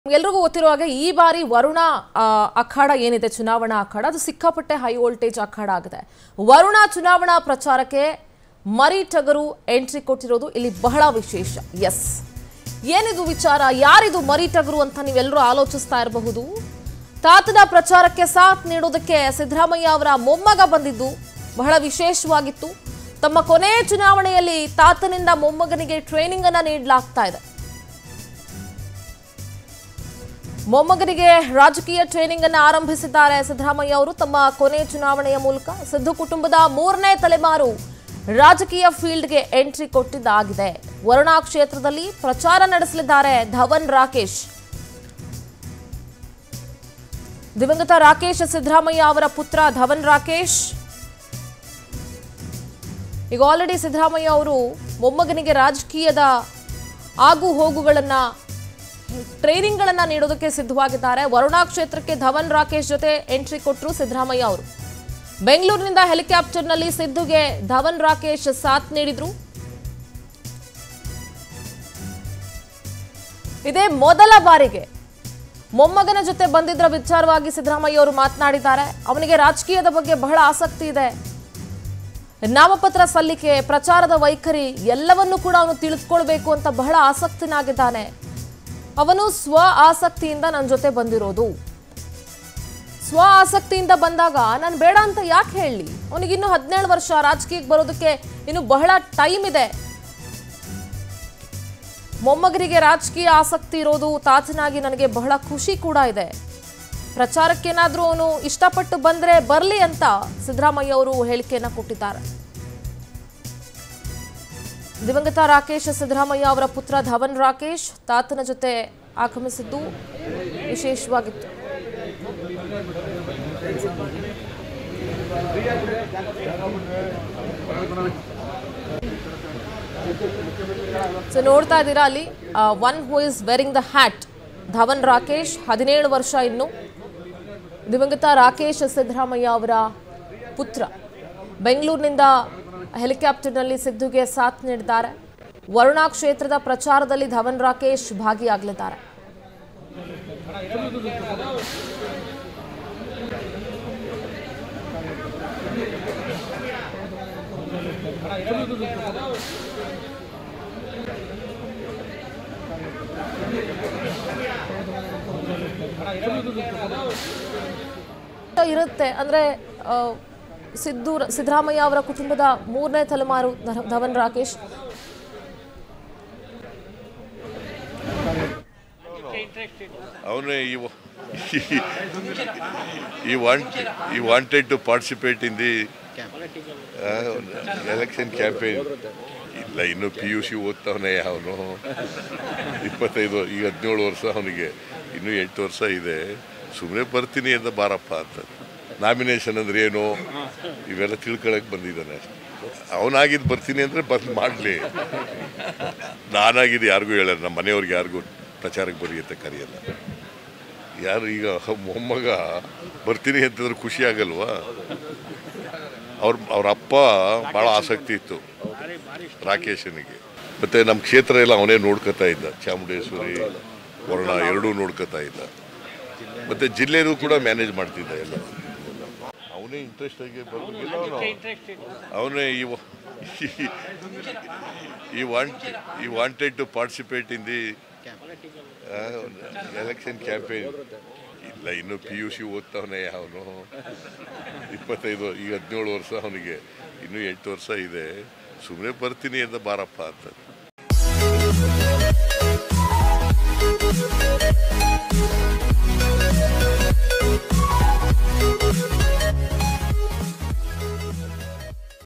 ಎಲ್ರಿಗೂ ಗೊತ್ತಿರೋ ಹಾಗೆ ಈ ಬಾರಿ ವರುಣ ಆ, ಅಖಾಡ ಏನಿದೆ ಚುನಾವಣಾ ಅಖಾಡ ಅದು ಸಿಕ್ಕಾಪಟ್ಟೆ ಹೈ ವೋಲ್ಟೇಜ್ ಅಖಾಡ ಆಗಿದೆ ವರುಣ ಚುನಾವಣಾ ಪ್ರಚಾರಕ್ಕೆ ಮರಿ ಟಗರು ಎಂಟ್ರಿ ಕೊಟ್ಟಿರೋದು ಇಲ್ಲಿ ಬಹಳ ವಿಶೇಷ ಎಸ್ ಏನಿದು ವಿಚಾರ ಯಾರಿದು ಮರಿ ಟಗರು ಅಂತ ನೀವೆಲ್ಲರೂ ಆಲೋಚಿಸ್ತಾ ಇರಬಹುದು ತಾತನ ಪ್ರಚಾರಕ್ಕೆ ಸಾಥ್ ನೀಡೋದಕ್ಕೆ ಸಿದ್ದರಾಮಯ್ಯ ಅವರ ಮೊಮ್ಮಗ ಬಂದಿದ್ದು ಬಹಳ ವಿಶೇಷವಾಗಿತ್ತು ತಮ್ಮ ಕೊನೆ ಚುನಾವಣೆಯಲ್ಲಿ ತಾತನಿಂದ ಮೊಮ್ಮಗನಿಗೆ ಟ್ರೈನಿಂಗ್ ಅನ್ನ ನೀಡಲಾಗ್ತಾ ಇದೆ ಮೊಮ್ಮಗನಿಗೆ ರಾಜಕೀಯ ಟ್ರೈನಿಂಗ್ ಅನ್ನು ಆರಂಭಿಸಿದ್ದಾರೆ ಸಿದ್ದರಾಮಯ್ಯ ಅವರು ತಮ್ಮ ಕೊನೆ ಚುನಾವಣೆಯ ಮೂಲಕ ಸಿದ್ದು ಕುಟುಂಬದ ಮೂರನೇ ತಲೆಮಾರು ರಾಜಕೀಯ ಫೀಲ್ಡ್ಗೆ ಎಂಟ್ರಿ ಕೊಟ್ಟಿದ್ದಾಗಿದೆ ವರುಣಾ ಕ್ಷೇತ್ರದಲ್ಲಿ ಪ್ರಚಾರ ನಡೆಸಲಿದ್ದಾರೆ ಧವನ್ ರಾಕೇಶ್ ದಿವಂಗತ ರಾಕೇಶ್ ಸಿದ್ದರಾಮಯ್ಯ ಅವರ ಪುತ್ರ ಧವನ್ ರಾಕೇಶ್ ಈಗ ಆಲ್ರೆಡಿ ಸಿದ್ದರಾಮಯ್ಯ ಅವರು ಮೊಮ್ಮಗನಿಗೆ ರಾಜಕೀಯದ ಆಗು ಹೋಗುಗಳನ್ನ ಟ್ರೈನಿಂಗ್ಗಳನ್ನ ನೀಡೋದಕ್ಕೆ ಸಿದ್ಧವಾಗಿದ್ದಾರೆ ವರುಣಾ ಕ್ಷೇತ್ರಕ್ಕೆ ಧವನ್ ರಾಕೇಶ್ ಜೊತೆ ಎಂಟ್ರಿ ಕೊಟ್ಟರು ಸಿದ್ದರಾಮಯ್ಯ ಅವರು ಬೆಂಗಳೂರಿನಿಂದ ಹೆಲಿಕಾಪ್ಟರ್ನಲ್ಲಿ ಸಿದ್ದುಗೆ ಧವನ್ ರಾಕೇಶ್ ಸಾಥ್ ನೀಡಿದ್ರು ಇದೇ ಮೊದಲ ಬಾರಿಗೆ ಮೊಮ್ಮಗನ ಜೊತೆ ಬಂದಿದ್ದರ ವಿಚಾರವಾಗಿ ಸಿದ್ದರಾಮಯ್ಯ ಅವರು ಮಾತನಾಡಿದ್ದಾರೆ ಅವನಿಗೆ ರಾಜಕೀಯದ ಬಗ್ಗೆ ಬಹಳ ಆಸಕ್ತಿ ಇದೆ ನಾಮಪತ್ರ ಸಲ್ಲಿಕೆ ಪ್ರಚಾರದ ವೈಖರಿ ಎಲ್ಲವನ್ನೂ ಕೂಡ ಅವನು ತಿಳಿದುಕೊಳ್ಬೇಕು ಅಂತ ಬಹಳ ಆಸಕ್ತನಾಗಿದ್ದಾನೆ ಅವನು ಸ್ವ ಆಸಕ್ತಿಯಿಂದ ನನ್ನ ಜೊತೆ ಬಂದಿರೋದು ಸ್ವ ಆಸಕ್ತಿಯಿಂದ ಬಂದಾಗ ನಾನು ಬೇಡ ಅಂತ ಯಾಕೆ ಹೇಳಲಿ ಅವನಿಗಿನ್ನೂ ಹದಿನೇಳು ವರ್ಷ ರಾಜಕೀಯಕ್ಕೆ ಬರೋದಕ್ಕೆ ಇನ್ನು ಬಹಳ ಟೈಮ್ ಇದೆ ಮೊಮ್ಮಗನಿಗೆ ರಾಜಕೀಯ ಆಸಕ್ತಿ ಇರೋದು ತಾತನಾಗಿ ನನಗೆ ಬಹಳ ಖುಷಿ ಕೂಡ ಇದೆ ಪ್ರಚಾರಕ್ಕೇನಾದ್ರೂ ಅವನು ಇಷ್ಟಪಟ್ಟು ಬಂದ್ರೆ ಬರಲಿ ಅಂತ ಸಿದ್ದರಾಮಯ್ಯ ಅವರು ಹೇಳಿಕೆಯನ್ನ ಕೊಟ್ಟಿದ್ದಾರೆ ದಿವಂಗತ ರಾಕೇಶ್ ಸಿದ್ದರಾಮಯ್ಯ ಅವರ ಪುತ್ರ ಧವನ್ ರಾಕೇಶ್ ತಾತನ ಜೊತೆ ಆಗಮಿಸಿದ್ದು ವಿಶೇಷವಾಗಿತ್ತು ಸೊ ನೋಡ್ತಾ ಇದ್ದೀರಾ ಅಲ್ಲಿ one who is wearing the hat Dhawan Rakesh ಹದಿನೇಳು ವರ್ಷ ಇನ್ನು ದಿವಂಗತ ರಾಕೇಶ್ ಸಿದ್ದರಾಮಯ್ಯ ಅವರ ಪುತ್ರ ಬೆಂಗಳೂರಿನಿಂದ ಹೆಲಿಕಾಪ್ಟರ್ನಲ್ಲಿ ಸಿದ್ದುಗೆ ಸಾಥ್ ನೀಡಿದ್ದಾರೆ ವರುಣಾ ಕ್ಷೇತ್ರದ ಪ್ರಚಾರದಲ್ಲಿ ಧವನ್ ರಾಕೇಶ್ ಭಾಗಿಯಾಗಲಿದ್ದಾರೆ ಇರುತ್ತೆ ಅಂದ್ರೆ ಆ, ಸಿದ್ದು ಸಿದ್ದರಾಮಯ್ಯ ಅವರ ಕುಟುಂಬದ ಮೂರನೇ ತಲೆಮಾರು ಧ- ಧವನ್ ರಾಕೇಶ್ ಅವನೇ ಈ ಈ ವಾಂಟ್ ಈ wanted to participate in the election campaign ಇಲ್ಲ ಇನ್ನು ಪಿ ಯು ಸಿ ಓದ್ತವನೇ ಅವನು ಇಪ್ಪತ್ತೈದು ಈಗ ಹದಿನೇಳು ವರ್ಷ ಅವನಿಗೆ ಇನ್ನೂ ಎಂಟು ವರ್ಷ ಇದೆ ಸುಮ್ಮನೆ ಬರ್ತೀನಿ ಅಂತ ಬಾರಪ್ಪ ಅಂತ ನಾಮಿನೇಷನ್ ಅಂದ್ರೆ ಏನು ಇವೆಲ್ಲ ತಿಳ್ಕೊಳಕ್ಕೆ ಬಂದಿದ್ದಾನೆ ಅವನಾಗಿದ್ದು ಬರ್ತೀನಿ ಅಂದರೆ ಬಂದು ಮಾಡಲಿ ನಾನಾಗಿದ್ದು ಯಾರಿಗೂ ಹೇಳಲ್ಲ ನಮ್ಮ ಮನೆಯವ್ರಿಗೆ ಯಾರಿಗೂ ಪ್ರಚಾರಕ್ಕೆ ಬರಿ ಅಂತ ಕರೆಯಲ್ಲ ಯಾರು ಈಗ ಮೊಮ್ಮಗ ಬರ್ತೀನಿ ಅಂತಂದ್ರೆ ಖುಷಿ ಆಗಲ್ವಾ ಅವ್ರ ಅವ್ರ ಅಪ್ಪ ಭಾಳ ಆಸಕ್ತಿ ಇತ್ತು ರಾಕೇಶನಿಗೆ ಮತ್ತೆ ನಮ್ಮ ಕ್ಷೇತ್ರ ಎಲ್ಲ ಅವನೇ ನೋಡ್ಕೊತಾ ಇದ್ದ ಚಾಮುಂಡೇಶ್ವರಿ ವರ್ಣ ಎರಡೂ ನೋಡ್ಕೊತಾ ಇದ್ದ ಮತ್ತೆ ಜಿಲ್ಲೆನೂ ಕೂಡ ಮ್ಯಾನೇಜ್ ಮಾಡ್ತಿದ್ದ ಎಲ್ಲ ಅವನೇ ಇಂಟ್ರೆಸ್ಟ್ ಆಗಿ ಬರ್ಬೇಕಿಲ್ಲ ಅವನು ಅವನೇ ಈ ವ- ಈ ವಾಂಟ್ ಈ wanted to participate in the election campaign ಇಲ್ಲ ಇನ್ನು ಪಿ ಯು ಸಿ ಓದ್ತವನೇ ಅವನು ಇಪ್ಪತ್ತೈದು ಈಗ ಹದಿನೇಳು ವರ್ಷ ಅವನಿಗೆ ಇನ್ನೂ ಎಂಟು ವರ್ಷ ಇದೆ ಸುಮ್ಮನೆ ಬರ್ತೀನಿ ಅಂತ ಬಾರಪ್ಪ ಅಂತ